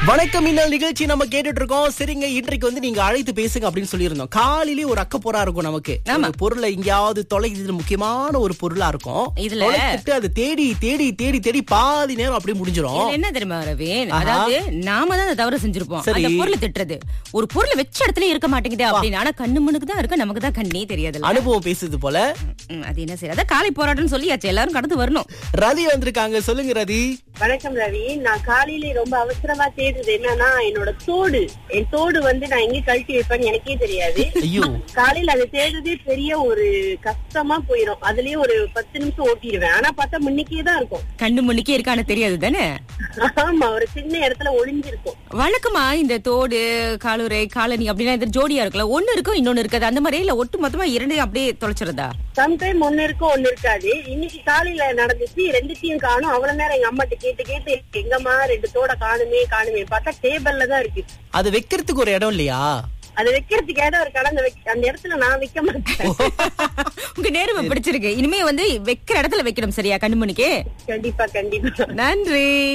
வணக்கம் இன்னல் நிகழ்ச்சி நம்ம கேட்டுட்டு இருக்கோம் சரிங்க இன்றைக்கு வந்து நீங்க அழைத்து பேசுங்க அப்படின்னு சொல்லியிருந்தோம் காலையிலேயே ஒரு அக்கப்போரா இருக்கும் நமக்கு ஆமா. ஒரு பொருளை எங்கேயாவது தொலைது முக்கியமான ஒரு பொருளா இருக்கும் இதுல- தொலைச்சிட்டு அது தேடி தேடி தேடி தேடி பாதி நேரம் அப்படியே முடிஞ்சிரும் இதுல என்ன தெரியுமா ரவீன் ஆஹா. அதாவது நாம தான் அந்த தவறு செஞ்சிருப்போம் சரி. அந்த பொருளை திட்டுறது ஒரு பொருளை வச்ச இடத்துல இருக்க மாட்டேங்குது அப்படின்னு ஆனா கண்ணு முன்னுக்கு தான் இருக்கு நமக்கு தான் கண்ணே தெரியாதுல்ல அனுபவம் பேசுது போல ம், அது என்ன சரி அதான் காலை போராட்டம்னு சொல்லியாச்சு எல்லாரும் கடந்து வரணும் ரதி வந்திருக்காங்க சொல்லுங்க ரதி வணக்கம் ரவி நான் காலையில ரொம்ப அவசரமா தேடுறது என்னன்னா என்னோட தோடு என் தோடு வந்து நான் எங்க கழட்டி வைப்பேன்னு எனக்கே தெரியாது ஐயோ காலையில அதை தேடுறதே பெரிய ஒரு கஷ்டமா போயிடும் அதுலயே ஒரு பத்து நிமிஷம் ஓட்டிடுவேன் ஆனா பார்த்தா முன்னிக்கே தான் இருக்கும் கண்ணு முன்னுக்கே இருக்கான்னு தெரியாது தானே ஆமா ஒரு சின்ன இடத்துல ஒளிஞ்சிருக்கும் வழக்கமா இந்த தோடு காலுரை காலனி அப்படின்னா இந்த ஜோடியா இருக்குல்ல ஒண்ணு இருக்கும் இன்னொன்னு இருக்காது அந்த மாதிரி இல்ல ஒட்டு மொத்தமா இரண்டையும் அப்படியே தொலைச்சிருதா சம்டைம் ஒண்ணு இருக்கும் ஒண்ணு இருக்காது இன்னைக்கு காலையில நடந்துச்சு ரெண்டுத்தையும் காணும் அவ்வளவு நேரம் எங்க அம்மாட்ட கேட்டு கேட்டு எங்கம்மா ரெண்டு தோட காணுமே காணுமே பார்த்தா டேபிள்ல தான் இருக்கு அது வைக்கிறதுக்கு ஒரு இடம் இல்லையா அதை வைக்கிறதுக்கு இடம் இருக்கு ஆனா அந்த வைக்க- அந்த இடத்துல நான் வைக்க மாட்டேன் உங்க நேர்மை பிடிச்சிருக்கு இனிமே வந்து வைக்கிற இடத்துல வைக்கணும் சரியா கண்ணு முன்னுக்கே கண்டிப்பா கண்டிப்பா நன்றி